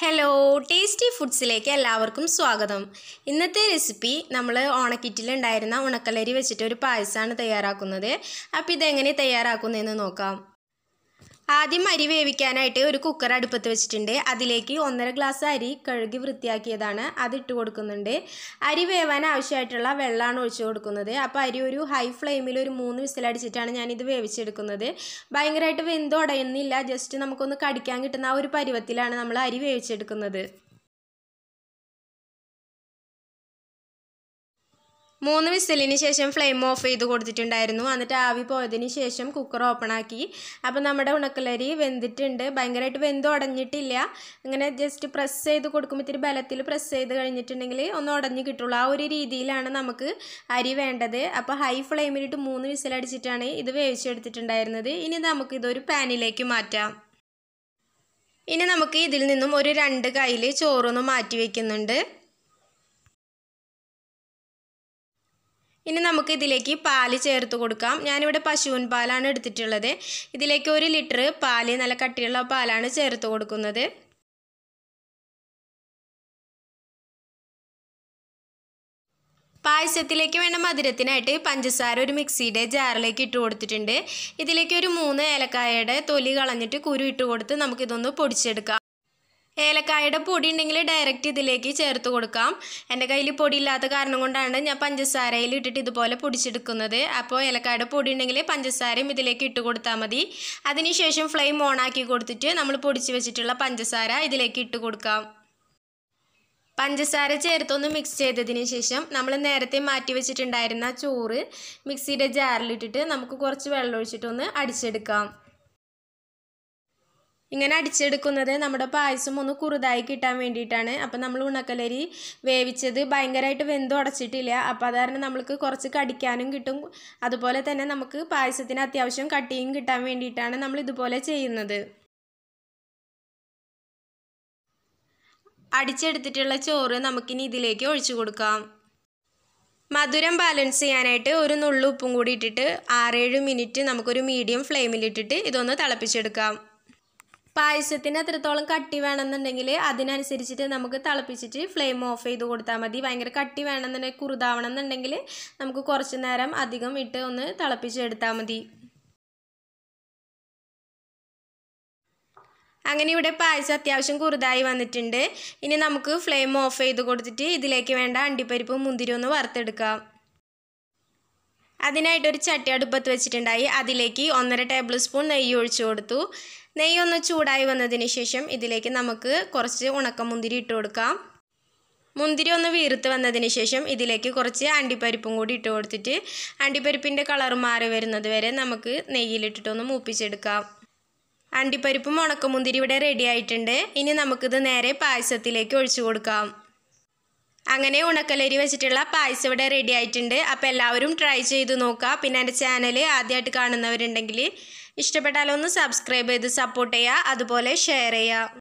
hello tasty ഫുഡ്സിലേക്ക് എല്ലാവർക്കും സ്വാഗതം ഇന്നത്തെ റെസിപ്പി നമ്മൾ ഓണക്കിറ്റിലുണ്ടായിരുന്ന ഉണക്കലരി വെച്ചിട്ട് ഒരു പായസമാണ് തയ്യാറാക്കുന്നത് അപ്പോൾ ഇതെങ്ങനെ തയ്യാറാക്കുന്നതെന്ന് നോക്കാം ആദ്യം അരി വേവിക്കാനായിട്ട് ഒരു കുക്കർ അടുപ്പത്ത് വെച്ചിട്ടുണ്ട് അതിലേക്ക് ഒന്നര ഗ്ലാസ് അരി കഴുകി വൃത്തിയാക്കിയതാണ് അത് ഇട്ട് കൊടുക്കുന്നുണ്ട് അരി വേവാൻ ആവശ്യമായിട്ടുള്ള വെള്ളമാണ് ഒഴിച്ചു കൊടുക്കുന്നത് അപ്പോൾ അരി ഒരു ഹൈ ഫ്ലെയിമിൽ ഒരു മൂന്ന് വിസിലടിച്ചിട്ടാണ് ഞാനിത് വേവിച്ചെടുക്കുന്നത് ഭയങ്കരമായിട്ട് വെന്തുടയുന്നില്ല ജസ്റ്റ് നമുക്കൊന്ന് കടിക്കാൻ കിട്ടുന്ന ആ ഒരു പരുവത്തിലാണ് നമ്മൾ അരി വേവിച്ചെടുക്കുന്നത് മൂന്ന് വിസിലിന് ശേഷം ഫ്ലെയിം ഓഫ് ചെയ്ത് കൊടുത്തിട്ടുണ്ടായിരുന്നു എന്നിട്ട് ആവി പോയതിന് ശേഷം കുക്കർ ഓപ്പൺ ആക്കി അപ്പോൾ നമ്മുടെ ഉണക്കലരി വെന്തിട്ടുണ്ട് ഭയങ്കരമായിട്ട് വെന്ത് ഉടഞ്ഞിട്ടില്ല ഇങ്ങനെ ജസ്റ്റ് പ്രസ് ചെയ്ത് കൊടുക്കുമ്പോൾ ഇത്തിരി ബലത്തിൽ പ്രസ് ചെയ്ത് കഴിഞ്ഞിട്ടുണ്ടെങ്കിൽ ഒന്ന് ഉടഞ്ഞ് കിട്ടുള്ളൂ ആ ഒരു രീതിയിലാണ് നമുക്ക് അരി വേണ്ടത് അപ്പോൾ ഹൈ ഫ്ലെയിമിലിട്ട് മൂന്ന് വിസിലടിച്ചിട്ടാണ് ഇത് വേവിച്ചെടുത്തിട്ടുണ്ടായിരുന്നത് ഇനി നമുക്ക് ഇതൊരു പാനിലേക്ക് മാറ്റാം ഇനി നമുക്ക് ഇതിൽ നിന്നും ഒരു രണ്ട് കയ്യിൽ ചോറൊന്ന് മാറ്റി വയ്ക്കുന്നുണ്ട് ഇനി നമുക്ക് ഇതിലേക്ക് പാല് ചേർത്ത് കൊടുക്കാം ഞാനിവിടെ പശുവിൻ പാലാണ് എടുത്തിട്ടുള്ളത് ഇതിലേക്ക് ഒരു ലിറ്റർ പാല് നല്ല കട്ടിയുള്ള പാലാണ് ചേർത്ത് കൊടുക്കുന്നത് പായസത്തിലേക്ക് വേണ്ട മധുരത്തിനായിട്ട് പഞ്ചസാര ഒരു മിക്സിയുടെ ജാറിലേക്ക് ഇട്ട് കൊടുത്തിട്ടുണ്ട് ഇതിലേക്ക് ഒരു മൂന്ന് ഏലക്കായയുടെ തൊലി കളഞ്ഞിട്ട് കുരു ഇട്ട് കൊടുത്ത് നമുക്കിതൊന്ന് പൊടിച്ചെടുക്കാം ഏലക്കായുടെ പൊടി ഉണ്ടെങ്കിൽ ഡയറക്റ്റ് ഇതിലേക്ക് ചേർത്ത് കൊടുക്കാം എൻ്റെ കയ്യിൽ പൊടി ഇല്ലാത്ത കാരണം കൊണ്ടാണ് ഞാൻ പഞ്ചസാരയിൽ ഇട്ടിട്ട് ഇതുപോലെ പൊടിച്ചെടുക്കുന്നത് അപ്പോൾ ഏലക്കായുടെ പൊടി ഉണ്ടെങ്കിൽ പഞ്ചസാരയും ഇതിലേക്ക് ഇട്ട് കൊടുത്താൽ മതി അതിനുശേഷം ഫ്ലെയിം ഓൺ ആക്കി കൊടുത്തിട്ട് നമ്മൾ പൊടിച്ച് വെച്ചിട്ടുള്ള പഞ്ചസാര ഇതിലേക്ക് ഇട്ട് കൊടുക്കാം പഞ്ചസാര ചേർത്തൊന്ന് മിക്സ് ചെയ്തതിന് ശേഷം നമ്മൾ നേരത്തെ മാറ്റി വെച്ചിട്ടുണ്ടായിരുന്ന ചോറ് മിക്സിയുടെ ജാറിലിട്ടിട്ട് നമുക്ക് കുറച്ച് വെള്ളം ഒഴിച്ചിട്ടൊന്ന് അടിച്ചെടുക്കാം ഇങ്ങനെ അടിച്ചെടുക്കുന്നത് നമ്മുടെ പായസം ഒന്ന് കുറുതായി കിട്ടാൻ വേണ്ടിയിട്ടാണ് അപ്പം നമ്മൾ ഉണക്കലരി വേവിച്ചത് ഭയങ്കരമായിട്ട് വെന്ത് ഉടച്ചിട്ടില്ല അപ്പോൾ അത് കാരണം നമ്മൾക്ക് കുറച്ച് കടിക്കാനും കിട്ടും അതുപോലെ തന്നെ നമുക്ക് പായസത്തിന് അത്യാവശ്യം കട്ടിയും കിട്ടാൻ വേണ്ടിയിട്ടാണ് നമ്മൾ ഇതുപോലെ ചെയ്യുന്നത് അടിച്ചെടുത്തിട്ടുള്ള ചോറ് നമുക്കിനി ഇതിലേക്ക് ഒഴിച്ചു കൊടുക്കാം മധുരം ബാലൻസ് ചെയ്യാനായിട്ട് ഒരു നുള്ളു ഉപ്പും കൂടി ഇട്ടിട്ട് ആറേഴ് മിനിറ്റ് നമുക്കൊരു മീഡിയം ഫ്ലെയിമിലിട്ടിട്ട് ഇതൊന്ന് തിളപ്പിച്ചെടുക്കാം പായസത്തിന് എത്രത്തോളം കട്ടി വേണമെന്നുണ്ടെങ്കിൽ അതിനനുസരിച്ചിട്ട് നമുക്ക് തിളപ്പിച്ചിട്ട് ഫ്ലെയിം ഓഫ് ചെയ്ത് കൊടുത്താൽ മതി ഭയങ്കര കട്ടി വേണമെന്നുണ്ടെങ്കിൽ കുറുതാവണം എന്നുണ്ടെങ്കിൽ നമുക്ക് കുറച്ച് നേരം അധികം ഇട്ട് ഒന്ന് തിളപ്പിച്ചെടുത്താൽ മതി അങ്ങനെ ഇവിടെ പായസം അത്യാവശ്യം കുറുതായി വന്നിട്ടുണ്ട് ഇനി നമുക്ക് ഫ്ലെയിം ഓഫ് ചെയ്ത് കൊടുത്തിട്ട് ഇതിലേക്ക് വേണ്ട അണ്ടിപ്പരിപ്പും മുന്തിരി ഒന്ന് വറുത്തെടുക്കാം അതിനായിട്ടൊരു ചട്ടി അടുപ്പത്ത് വെച്ചിട്ടുണ്ടായി അതിലേക്ക് ഒന്നര ടേബിൾ സ്പൂൺ നെയ്യ് ഒഴിച്ചു കൊടുത്തു നെയ്യ് ഒന്ന് ചൂടായി വന്നതിന് ശേഷം ഇതിലേക്ക് നമുക്ക് കുറച്ച് ഉണക്കമുന്തിരി ഇട്ട് കൊടുക്കാം മുന്തിരി ഒന്ന് വീർത്ത് വന്നതിന് ശേഷം ഇതിലേക്ക് കുറച്ച് അണ്ടിപ്പരിപ്പും കൂടി ഇട്ട് കൊടുത്തിട്ട് അണ്ടിപ്പരിപ്പിൻ്റെ കളർ മാറി വരുന്നത് വരെ നമുക്ക് നെയ്യിലിട്ടിട്ടൊന്ന് മൂപ്പിച്ചെടുക്കാം അണ്ടിപ്പരിപ്പും ഉണക്കമുന്തിരി ഇവിടെ റെഡി ആയിട്ടുണ്ട് ഇനി നമുക്കിത് നേരെ പായസത്തിലേക്ക് ഒഴിച്ചു കൊടുക്കാം അങ്ങനെ ഉണക്കലരി വെച്ചിട്ടുള്ള പായസം ഇവിടെ റെഡി ആയിട്ടുണ്ട് അപ്പോൾ എല്ലാവരും ട്രൈ ചെയ്ത് നോക്കുക പിന്നെ എൻ്റെ ചാനൽ ആദ്യമായിട്ട് കാണുന്നവരുണ്ടെങ്കിൽ ഇഷ്ടപ്പെട്ടാലൊന്ന് സബ്സ്ക്രൈബ് ചെയ്ത് സപ്പോർട്ട് ചെയ്യുക അതുപോലെ ഷെയർ ചെയ്യുക